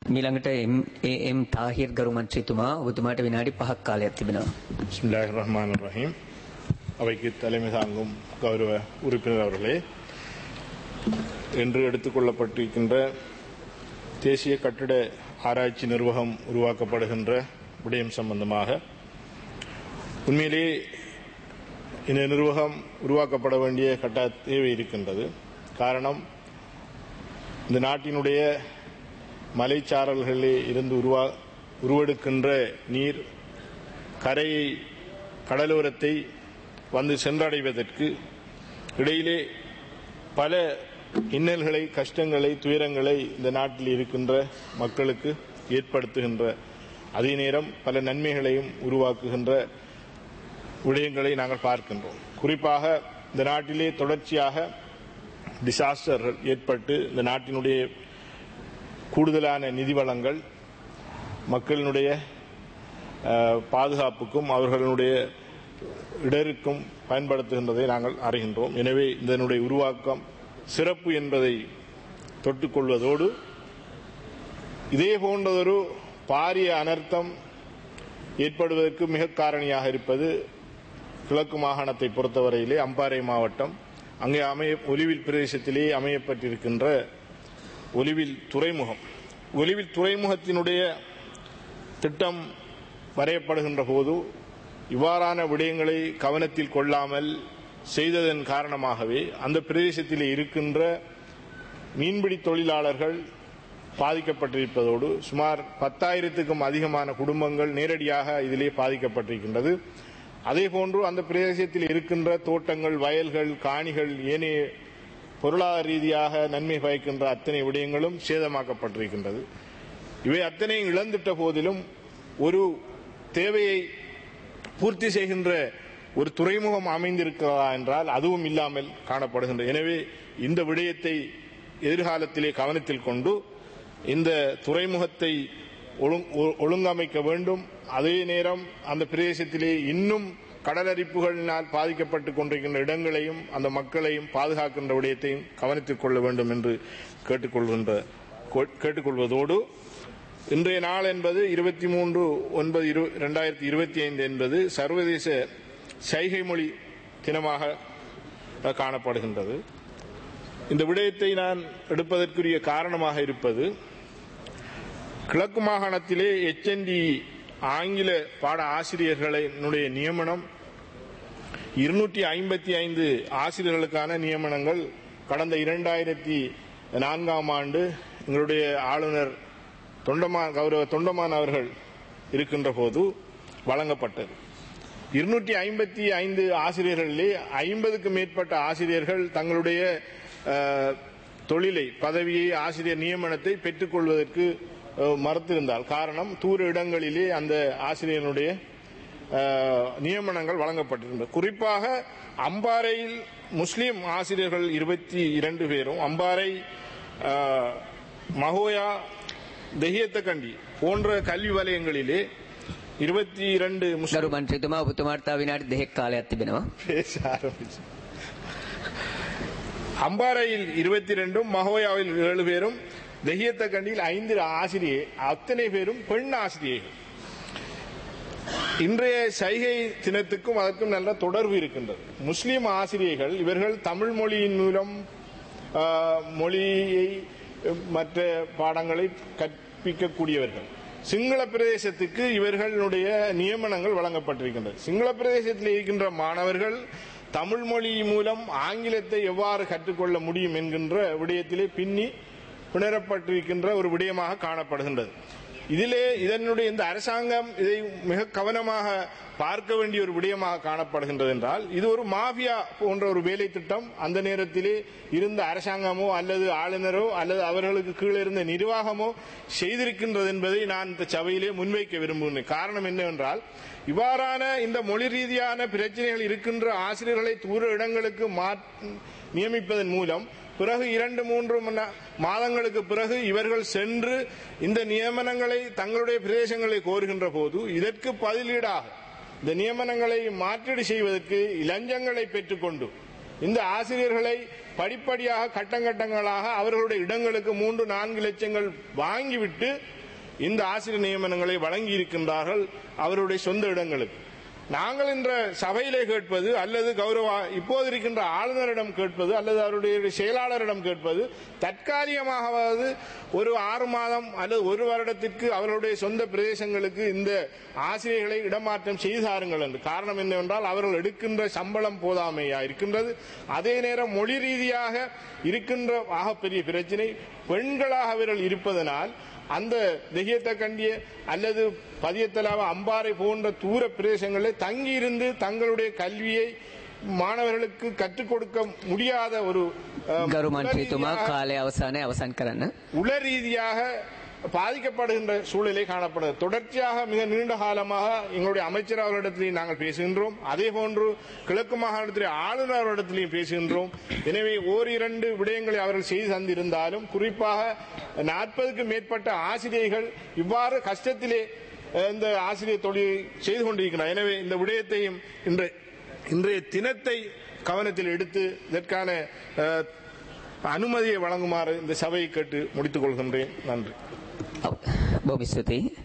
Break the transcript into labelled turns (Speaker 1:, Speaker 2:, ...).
Speaker 1: මීළඟට එම් තාහිර් ගරු මන්ත්‍රීතුමා ඔබතුමාට විනාඩි 5ක් කාලයක් තිබෙනවා.
Speaker 2: பிஸ்மில்லாஹிர் ரஹ்மான் ரஹீம் அவைக்கு தலைமை தாங்கும் கௌரவ உறுப்பினர் அவர்களே இன்று எடுத்துக்கொள்ளப்பட்டிருக்கின்ற தேசிய கட்டிட ஆராய்ச்சி நிர்வாகம் உருவாக்கப்படுகின்ற விடயம் சம்பந்தமாக உண்மையிலேயே இந்த நிர்வாகம் உருவாக்கப்பட வேண்டிய கட்ட தேவை இருக்கின்றது காரணம் இந்த நாட்டினுடைய மலைச்சாரல்களிலே இருந்து உருவா உருவெடுக்கின்ற நீர் கரையை கடலோரத்தை வந்து சென்றடைவதற்கு இடையிலே பல இன்னல்களை கஷ்டங்களை துயரங்களை இந்த நாட்டில் இருக்கின்ற மக்களுக்கு ஏற்படுத்துகின்ற அதே நேரம் பல நன்மைகளையும் உருவாக்குகின்ற விடயங்களை நாங்கள் பார்க்கின்றோம் குறிப்பாக இந்த நாட்டிலே தொடர்ச்சியாக டிசாஸ்டர்கள் ஏற்பட்டு இந்த நாட்டினுடைய கூடுதலான நிதி வளங்கள் மக்களினுடைய அஹ், பாதுகாப்புக்கும் அவர்களுடைய இடருக்கும் பயன்படுத்துகின்றதை நாங்கள் அறிகின்றோம் எனவே இதனுடைய உருவாக்கம் சிறப்பு என்பதை தொட்டுக்கொள்வதோடு இதே போன்றதொரு பாரிய அனர்த்தம் ஏற்படுவதற்கு மிக காரணியாக இருப்பது கிழக்கு மாகாணத்தை பொறுத்தவரையிலே அம்பாறை மாவட்டம் அங்கே அமைய ஒலிவில் பிரதேசத்திலே அமையப்பட்டிருக்கின்ற ஒலிவில் துறைமுகம் ஒலிவில் துறைமுகத்தினுடைய திட்டம் வரையப்படுகின்ற போது இவ்வாறான விடயங்களை கவனத்தில் கொள்ளாமல் செய்ததன் காரணமாகவே அந்த பிரதேசத்திலே இருக்கின்ற மீன்பிடி தொழிலாளர்கள் பாதிக்கப்பட்டிருப்பதோடு சுமார் பத்தாயிரத்துக்கும் அதிகமான குடும்பங்கள் நேரடியாக இதிலே பாதிக்கப்பட்டிருக்கின்றது அதேபோன்று அந்த பிரதேசத்தில் இருக்கின்ற தோட்டங்கள் வயல்கள் காணிகள் ஏனைய பொருளாதார ரீதியாக நன்மை பயக்கின்ற அத்தனை விடயங்களும் சேதமாக்கப்பட்டிருக்கின்றது இவை அத்தனையும் இழந்துட்ட போதிலும் ஒரு தேவையை பூர்த்தி செய்கின்ற ஒரு துறைமுகம் அமைந்திருக்கிறதா என்றால் அதுவும் இல்லாமல் காணப்படுகின்றது எனவே இந்த விடயத்தை எதிர்காலத்திலே கவனத்தில் கொண்டு இந்த துறைமுகத்தை ஒழுங்- ஒ- ஒழுங்கமைக்க வேண்டும் அதே நேரம் அந்த பிரதேசத்திலே இன்னும் கடலரிப்புகளினால் பாதிக்கப்பட்டுக் கொண்டிருக்கின்ற இடங்களையும் அந்த மக்களையும் பாதுகாக்கின்ற விடயத்தையும் கவனித்துக் கொள்ள வேண்டும் என்று கேட்டுக்கொள்கின்ற கோ- கேட்டுக்கொள்வதோடு இன்றைய நாள் என்பது இருபத்தி மூன்று ஒன்பது இரண்டாயிரத்தி இருபத்தி ஐந்து என்பது சர்வதேச சைகை மொழி தினமாக அஹ், காணப்படுகின்றது இந்த விடயத்தை நான் எடுப்பதற்குரிய காரணமாக இருப்பது கிழக்கு மாகாணத்திலே எச்என்டி ஆங்கில பாட ஆசிரியர்களினுடைய நியமனம் இருநூற்றி ஐம்பத்தி ஐந்து ஆசிரியர்களுக்கான நியமனங்கள் கடந்த இரண்டாயிரத்தி நான்காம் ஆண்டு எங்களுடைய ஆளுநர் தொண்டமான் கௌரவ தொண்டமான் அவர்கள் இருக்கின்ற போது வழங்கப்பட்டது இருநூற்றி ஐம்பத்தி ஐந்து ஆசிரியர்களிலே ஐம்பதுக்கு மேற்பட்ட ஆசிரியர்கள் தங்களுடைய அஹ், தொழிலை பதவியை ஆசிரியர் நியமனத்தை பெற்றுக்கொள்வதற்கு அஹ், மறுத்திருந்தால் காரணம் தூர இடங்களிலே அந்த ஆசிரியனுடைய அஹ், நியமனங்கள் வழங்கப்பட்டிருந்தது குறிப்பாக அம்பாறையில் முஸ்லிம் ஆசிரியர்கள் இருபத்தி இரண்டு பேரும் அம்பாறை அஹ், மகோயா தெஹியத்தக்கண்டி போன்ற கல்வி வலயங்களிலே இருபத்தி இரண்டு முஸ்லிம்
Speaker 1: ගරු මන්ත්‍රීතුමා ඔබතුමාට තව විනාඩි 2ක් කාලයක් තිබෙනවා.
Speaker 2: பேச ஆரம்பிச்சு அம்பாறையில் இருபத்தி ரெண்டும் மகோயாவில் ஏழு பேரும் தெஹியத்தக்கண்டியில் ஐந்து ஆசிரியை அத்தனை பேரும் பெண் ஆசிரியைகள் இன்றைய சைகை தினத்துக்கும் அதற்கும் நல்ல தொடர்பு இருக்கின்றது முஸ்லிம் ஆசிரியர்கள் இவர்கள் தமிழ் மொழியின் மூலம் ஆ, மொழியை மற்ற பாடங்களை கற்பிக்கக்கூடியவர்கள் சிங்கள பிரதேசத்துக்கு இவர்களுடைய நியமனங்கள் வழங்கப்பட்டிருக்கின்றது சிங்கள பிரதேசத்தில் இருக்கின்ற மாணவர்கள் தமிழ் மொழி மூலம் ஆங்கிலத்தை எவ்வாறு கற்றுக்கொள்ள முடியும் என்கின்ற விடயத்திலே பின்னி பிணரப்பட்டிருக்கின்ற ஒரு விடயமாக காணப்படுகின்றது இதிலே இதனுடைய இந்த அரசாங்கம் இதை மிக கவனமாக பார்க்க வேண்டிய ஒரு விடயமாக காணப்படுகின்றது என்றால் இது ஒரு மாஃபியா போன்ற ஒரு வேலை திட்டம் அந்த நேரத்திலே இருந்த அரசாங்கமோ அல்லது ஆளுநரோ அல்லது அவர்களுக்கு கீழே இருந்த நிர்வாகமோ செய்திருக்கின்றது என்பதை நான் இந்த சபையிலே முன்வைக்க விரும்புகிறேன் காரணம் என்னவென்றால் இவ்வாறான இந்த மொழி ரீதியான பிரச்சனைகள் இருக்கின்ற ஆசிரியர்களை தூர இடங்களுக்கு மா- நியமிப்பதன் மூலம் பிறகு இரண்டு மூன்று மண- மாதங்களுக்கு பிறகு இவர்கள் சென்று இந்த நியமனங்களை தங்களுடைய பிரதேசங்களை கோருகின்ற போது இதற்கு பதிலீடாக இந்த நியமனங்களை மாற்றீடு செய்வதற்கு இலஞ்சங்களை பெற்றுக்கொண்டு இந்த ஆசிரியர்களை படிப்படியாக கட்டங்கட்டங்களாக அவர்களுடைய இடங்களுக்கு மூன்று நான்கு லட்சங்கள் வாங்கிவிட்டு இந்த ஆசிரியர் நியமனங்களை வழங்கி இருக்கின்றார்கள் அவருடைய சொந்த இடங்களுக்கு நாங்கள் என்ற சபையிலே கேட்பது அல்லது கௌரவ இப்போது இருக்கின்ற ஆளுநரிடம் கேட்பது அல்லது அவருடைய செயலாளரிடம் கேட்பது தற்காலிகமாகவது ஒரு ஆறு மாதம் அல்லது ஒரு வருடத்திற்கு அவர்களுடைய சொந்த பிரதேசங்களுக்கு இந்த ஆசிரியர்களை இடமாற்றம் செய்து தாருங்கள் என்று காரணம் என்னவென்றால் அவர்கள் எடுக்கின்ற சம்பளம் போதாமையா இருக்கின்றது அதே நேரம் மொழி ரீதியாக இருக்கின்ற ஆகப்பெரிய பிரச்சனை பெண்களாக அவர்கள் இருப்பதனால் அந்த தெஹியத்தை கண்டிய அல்லது பதியத்தலாவ அம்பாறை போன்ற தூர பிரதேசங்களில் தங்கியிருந்து தங்களுடைய கல்வியை மாணவர்களுக்கு கற்றுக் கொடுக்க முடியாத ஒரு அஹ்,
Speaker 1: ගරු
Speaker 2: உள
Speaker 1: මන්ත්‍රීතුමා
Speaker 2: ரீதியாக-
Speaker 1: කාලය අවසානය අවසන් කරන්න.
Speaker 2: உள ரீதியாக பாதிக்கப்படுகின்ற சூழலை காணப்படுகிறது தொடர்ச்சியாக மிக நீண்ட காலமாக எங்களுடைய அமைச்சர் அவர்களிடத்திலையும் நாங்கள் பேசுகின்றோம் அதே போன்று கிழக்கு மாகாணத்திலே ஆளுநர் அவர்களிடத்திலையும் பேசுகின்றோம் எனவே ஓரிரண்டு விடயங்களை அவர்கள் செய்து தந்திருந்தாலும் குறிப்பாக நாற்பதுக்கும் மேற்பட்ட ஆசிரியர்கள் இவ்வாறு கஷ்டத்திலே அஹ், இந்த ஆசிரியர் தொழிலை செய்து கொண்டிருக்கிறார் எனவே இந்த விடயத்தையும் இன்றைய இன்றைய தினத்தை கவனத்தில் எடுத்து இதற்கான அஹ், அனுமதியை வழங்குமாறு இந்த சபையை கேட்டு முடித்துக் கொள்கின்றேன் நன்றி
Speaker 1: බොහොම ස්තුතියි.